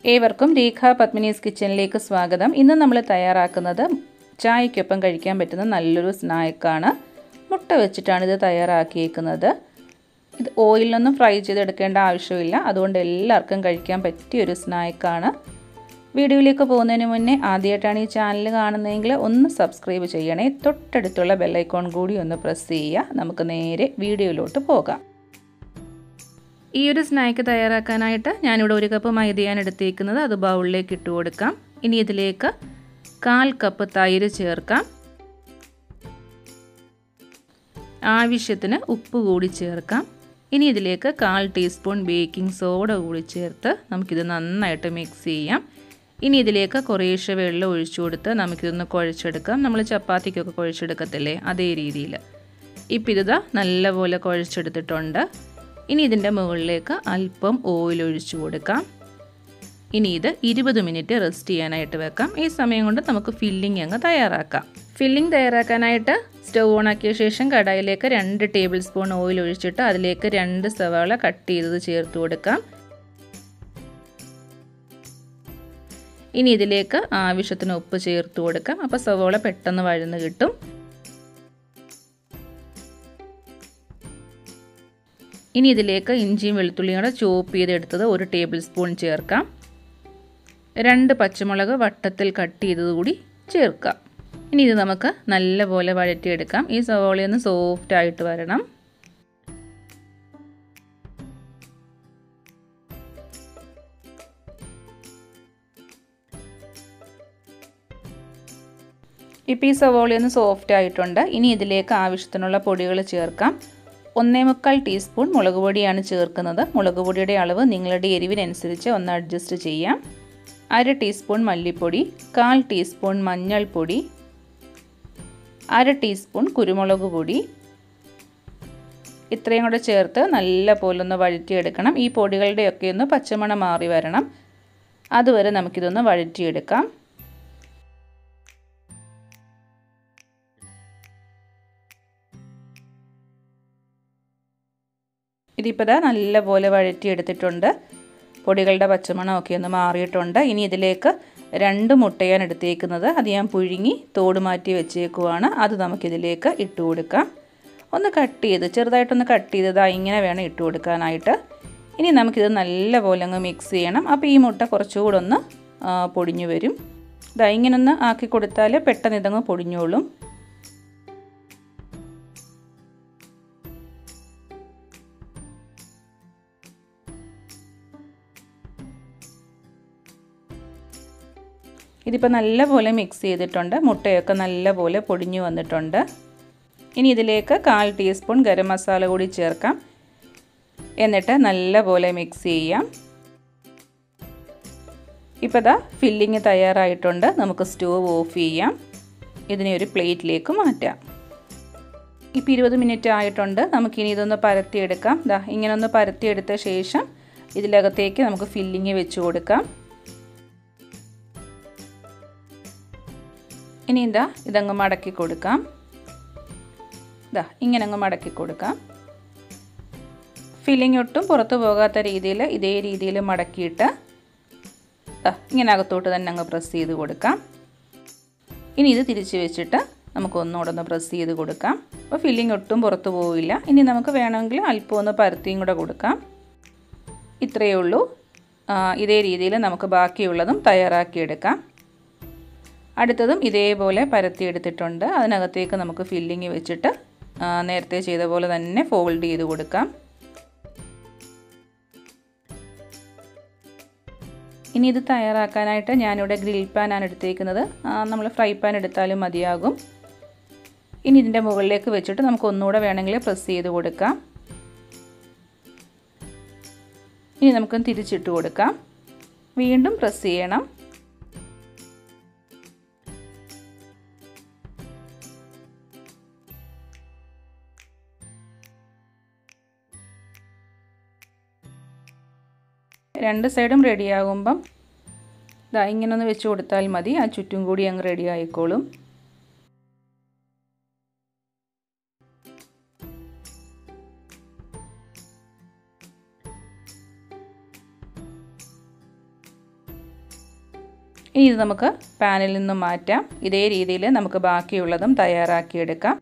ഏവർക്കും രേഖ പത്മിനീസ് കിച്ചണിലേക്ക് സ്വാഗതം ഇന്ന് നമ്മൾ തയ്യാറാക്കുന്നത് ചായക്കൊപ്പം കഴിക്കാൻ പറ്റുന്ന നല്ലൊരു സ്നാക്കാണ് മുട്ട വെച്ചിട്ടാണ് ഇത് തയ്യാറാക്കിയേക്കുന്നത് ഇത് ഓയിലൊന്നും ഫ്രൈ ചെയ്തെടുക്കേണ്ട ആവശ്യമില്ല അതുകൊണ്ട് എല്ലാവർക്കും കഴിക്കാൻ പറ്റിയ ഒരു സ്നാക്കാണ് വീഡിയോയിലേക്ക് പോകുന്നതിന് മുന്നേ ആദ്യമായിട്ടാണ് ഈ ചാനൽ കാണുന്നതെങ്കിൽ ഒന്ന് സബ്സ്ക്രൈബ് ചെയ്യണേ തൊട്ടടുത്തുള്ള ബെല്ലൈക്കോൺ കൂടി ഒന്ന് പ്രസ് ചെയ്യുക നമുക്ക് നേരെ വീഡിയോയിലോട്ട് പോകാം ഈ ഒരു സ്നാക്ക് തയ്യാറാക്കാനായിട്ട് ഞാനിവിടെ ഒരു കപ്പ് മൈദയാണ് എടുത്തേക്കുന്നത് അത് ബൗളിലേക്ക് ഇട്ട് കൊടുക്കാം ഇനി ഇതിലേക്ക് കാൽ കപ്പ് തൈര് ചേർക്കാം ആവശ്യത്തിന് ഉപ്പ് കൂടി ചേർക്കാം ഇനി ഇതിലേക്ക് കാൽ ടീസ്പൂൺ ബേക്കിംഗ് സോഡ കൂടി ചേർത്ത് നമുക്കിത് നന്നായിട്ട് മിക്സ് ചെയ്യാം ഇനി ഇതിലേക്ക് കുറേശ്ശെ വെള്ളം ഒഴിച്ചു കൊടുത്ത് നമുക്കിതൊന്ന് കുഴച്ചെടുക്കാം നമ്മൾ ചപ്പാത്തിക്കൊക്കെ കുഴച്ചെടുക്കത്തില്ലേ അതേ രീതിയിൽ ഇപ്പം ഇത് നല്ലപോലെ കുഴച്ചെടുത്തിട്ടുണ്ട് ഇനി ഇതിൻ്റെ മുകളിലേക്ക് അല്പം ഓയിൽ ഒഴിച്ചു കൊടുക്കാം ഇനി ഇത് ഇരുപത് മിനിറ്റ് റെസ്റ്റ് ചെയ്യാനായിട്ട് വെക്കാം ഈ സമയം കൊണ്ട് നമുക്ക് ഫില്ലിംഗ് അങ്ങ് തയ്യാറാക്കാം ഫില്ലിംഗ് തയ്യാറാക്കാനായിട്ട് സ്റ്റവ് ഓൺ ആക്കിയ ശേഷം കടായിലേക്ക് രണ്ട് ടേബിൾ സ്പൂൺ ഓയിൽ ഒഴിച്ചിട്ട് അതിലേക്ക് രണ്ട് സവാള കട്ട് ചെയ്തത് ചേർത്ത് കൊടുക്കാം ഇനി ഇതിലേക്ക് ആവശ്യത്തിന് ഉപ്പ് ചേർത്ത് കൊടുക്കാം അപ്പോൾ സവാള പെട്ടെന്ന് വഴന്ന് കിട്ടും ഇനി ഇതിലേക്ക് ഇഞ്ചിയും വെളുത്തുള്ളിയും കൂടെ ചോപ്പ് ചെയ്തെടുത്തത് ഒരു ടേബിൾ സ്പൂൺ ചേർക്കാം രണ്ട് പച്ചമുളക് വട്ടത്തിൽ കട്ട് ചെയ്തത് കൂടി ചേർക്കാം ഇനി ഇത് നമുക്ക് നല്ലപോലെ വഴറ്റിയെടുക്കാം ഈ സവോളയൊന്ന് സോഫ്റ്റ് ആയിട്ട് വരണം ഇപ്പോൾ ഈ സവോളയൊന്ന് സോഫ്റ്റ് ആയിട്ടുണ്ട് ഇനി ഇതിലേക്ക് ആവശ്യത്തിനുള്ള പൊടികൾ ചേർക്കാം ഒന്നേ മുക്കാൽ ടീസ്പൂൺ മുളക് പൊടിയാണ് ചേർക്കുന്നത് മുളക് പൊടിയുടെ അളവ് നിങ്ങളുടെ എരിവിനനുസരിച്ച് ഒന്ന് അഡ്ജസ്റ്റ് ചെയ്യാം അര ടീസ്പൂൺ മല്ലിപ്പൊടി കാൽ ടീസ്പൂൺ മഞ്ഞൾപ്പൊടി അര ടീസ്പൂൺ കുരുമുളക് പൊടി ഇത്രയും കൂടെ ചേർത്ത് നല്ല പോലെ ഒന്ന് വഴറ്റിയെടുക്കണം ഈ പൊടികളുടെയൊക്കെ ഒന്ന് പച്ചമണം മാറി വരണം അതുവരെ നമുക്കിതൊന്ന് വഴറ്റിയെടുക്കാം ഇതിപ്പോൾ ഇതാ നല്ലപോലെ വഴറ്റിയെടുത്തിട്ടുണ്ട് പൊടികളുടെ പച്ചമണമൊക്കെ ഒന്ന് മാറിയിട്ടുണ്ട് ഇനി ഇതിലേക്ക് രണ്ട് മുട്ടയാണ് എടുത്തേക്കുന്നത് അത് ഞാൻ പുഴുങ്ങി തോട് മാറ്റി വെച്ചേക്കുവാണ് അത് നമുക്കിതിലേക്ക് ഇട്ട് കൊടുക്കാം ഒന്ന് കട്ട് ചെയ്ത് ചെറുതായിട്ടൊന്ന് കട്ട് ചെയ്തത് ഇങ്ങനെ വേണം ഇട്ട് കൊടുക്കാനായിട്ട് ഇനി നമുക്കിത് നല്ലപോലെ അങ്ങ് മിക്സ് ചെയ്യണം അപ്പോൾ ഈ മുട്ട കുറച്ചുകൂടെ ഒന്ന് പൊടിഞ്ഞു വരും ഇതാ ഇങ്ങനെ ഒന്ന് ആക്കി കൊടുത്താൽ പെട്ടെന്ന് ഇതങ്ങ് പൊടിഞ്ഞോളും ഇതിപ്പോൾ നല്ലപോലെ മിക്സ് ചെയ്തിട്ടുണ്ട് മുട്ടയൊക്കെ നല്ലപോലെ പൊടിഞ്ഞു വന്നിട്ടുണ്ട് ഇനി ഇതിലേക്ക് കാൽ ടീസ്പൂൺ ഗരം മസാല കൂടി ചേർക്കാം എന്നിട്ട് നല്ലപോലെ മിക്സ് ചെയ്യാം ഇപ്പോൾ ഇതാ ഫില്ലിങ് തയ്യാറായിട്ടുണ്ട് നമുക്ക് സ്റ്റവ് ഓഫ് ചെയ്യാം ഇതിനെ ഒരു പ്ലേറ്റിലേക്ക് മാറ്റാം ഇപ്പോൾ ഇരുപത് മിനിറ്റ് ആയിട്ടുണ്ട് നമുക്കിനി ഇതൊന്ന് പരത്തിയെടുക്കാം ദാ ഇങ്ങനെ ഒന്ന് പരത്തിയെടുത്ത ശേഷം ഇതിലകത്തേക്ക് നമുക്ക് ഫില്ലിങ് വെച്ച് കൊടുക്കാം ഇനി ഇതാ ഇതങ്ങ് മടക്കി കൊടുക്കാം ഇതാ ഇങ്ങനെ അങ്ങ് മടക്കി കൊടുക്കാം ഫില്ലിംഗ് ഒട്ടും പുറത്തു പോകാത്ത രീതിയിൽ ഇതേ രീതിയിൽ മടക്കിയിട്ട് ഇങ്ങനെ അകത്തോട്ട് തന്നെ അങ്ങ് പ്രസ് ചെയ്ത് കൊടുക്കാം ഇനി ഇത് തിരിച്ച് വെച്ചിട്ട് നമുക്ക് ഒന്നുകൂടെ ഒന്ന് പ്രസ് ചെയ്ത് കൊടുക്കാം അപ്പോൾ ഫില്ലിംഗ് ഒട്ടും പുറത്തു പോവില്ല ഇനി നമുക്ക് വേണമെങ്കിൽ അല്പം ഒന്ന് പരത്തിയും കൂടെ കൊടുക്കാം ഇത്രയേ ഉള്ളൂ ഇതേ രീതിയിൽ നമുക്ക് ബാക്കിയുള്ളതും തയ്യാറാക്കിയെടുക്കാം അടുത്തതും ഇതേപോലെ പരത്തിയെടുത്തിട്ടുണ്ട് അതിനകത്തേക്ക് നമുക്ക് ഫില്ലിങ് വെച്ചിട്ട് നേരത്തെ ചെയ്ത പോലെ തന്നെ ഫോൾഡ് ചെയ്ത് കൊടുക്കാം ഇനി ഇത് തയ്യാറാക്കാനായിട്ട് ഞാനിവിടെ ഗ്രിൽ പാനാണ് എടുത്തേക്കുന്നത് നമ്മൾ ഫ്രൈ പാൻ എടുത്താലും മതിയാകും ഇനി ഇതിൻ്റെ മുകളിലേക്ക് വെച്ചിട്ട് നമുക്ക് ഒന്നുകൂടെ വേണമെങ്കിൽ പ്രസ് ചെയ്ത് കൊടുക്കാം ഇനി നമുക്ക് തിരിച്ചിട്ട് കൊടുക്കാം വീണ്ടും പ്രസ് ചെയ്യണം രണ്ട് സൈഡും റെഡിയാകുമ്പം ഇതാ ഇങ്ങനെ ഒന്ന് വെച്ച് കൊടുത്താൽ മതി ആ ചുറ്റും കൂടി അങ്ങ് റെഡി ആയിക്കോളും ഇനി ഇത് നമുക്ക് പാനിൽ നിന്നും മാറ്റാം ഇതേ രീതിയിൽ നമുക്ക് ബാക്കിയുള്ളതും തയ്യാറാക്കിയെടുക്കാം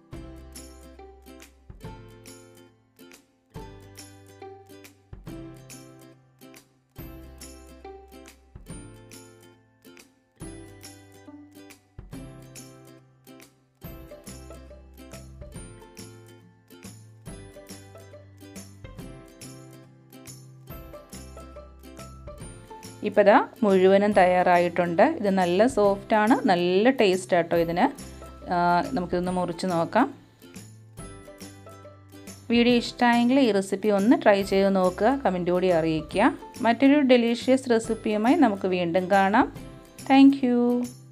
ഇപ്പോൾ ഇതാ മുഴുവനും തയ്യാറായിട്ടുണ്ട് ഇത് നല്ല സോഫ്റ്റാണ് നല്ല ടേസ്റ്റ് ആട്ടോ ഇതിന് നമുക്കിതൊന്ന് മുറിച്ച് നോക്കാം വീഡിയോ ഇഷ്ടമായെങ്കിൽ ഈ റെസിപ്പി ഒന്ന് ട്രൈ ചെയ്ത് നോക്കുക കമൻറ്റോടെ അറിയിക്കുക മറ്റൊരു ഡെലീഷ്യസ് റെസിപ്പിയുമായി നമുക്ക് വീണ്ടും കാണാം താങ്ക്